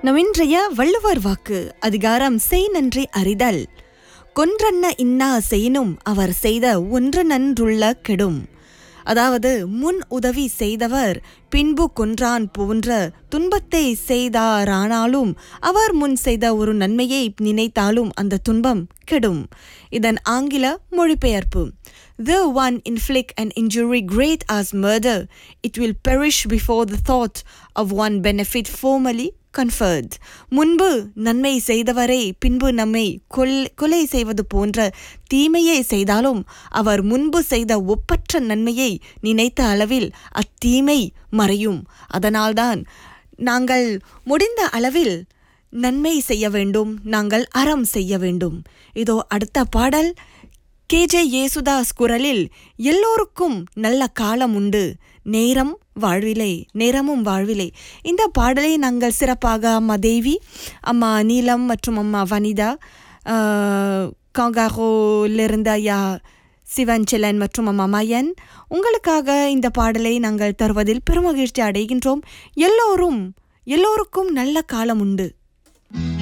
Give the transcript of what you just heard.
நம் இன்றைய வள்ளுவர் வாக்கு அதிகாரம் செய் நன்றி அறிதல் கொன்றன்ன இன்னா செய்யினும் அவர் செய்த ஒன்று நன்றுள்ள கெடும் அதாவது முன் உதவி செய்தவர் பின்பு கொன்றான் போன்ற துன்பத்தை செய்தாரானாலும் அவர் முன் செய்த ஒரு நன்மையை நினைத்தாலும் அந்த துன்பம் கெடும் இதன் ஆங்கில மொழிபெயர்ப்பு The one inflict an injury great as murder, it will perish before the thought of one benefit formerly conferred. முன்பு நன்மை செய்தவரை பின்பு நம்மை கொல் கொலை செய்வது போன்ற தீமையை செய்தாலும் அவர் முன்பு செய்த ஒப்பற்ற நன்மையை நினைத்த அளவில் அத்தீமை மறையும் அதனால்தான் நாங்கள் முடிந்த அளவில் நன்மை செய்ய வேண்டும் நாங்கள் அறம் செய்ய வேண்டும் இதோ அடுத்த பாடல் கேஜே யேசுதாஸ் குரலில் எல்லோருக்கும் நல்ல காலம் உண்டு நேரம் வாழ்விலை நேரமும் வாழ்விலை இந்த பாடலை நாங்கள் சிறப்பாக அம்மா தேவி அம்மா நீலம் மற்றும் அம்மா வனிதா காங்காரோலிருந்த ஐயா சிவஞ்சலன் மற்றும் அம்மா மயன் உங்களுக்காக இந்த பாடலை நாங்கள் தருவதில் பெருமகிழ்ச்சி அடைகின்றோம் எல்லோரும் எல்லோருக்கும் நல்ல காலம் உண்டு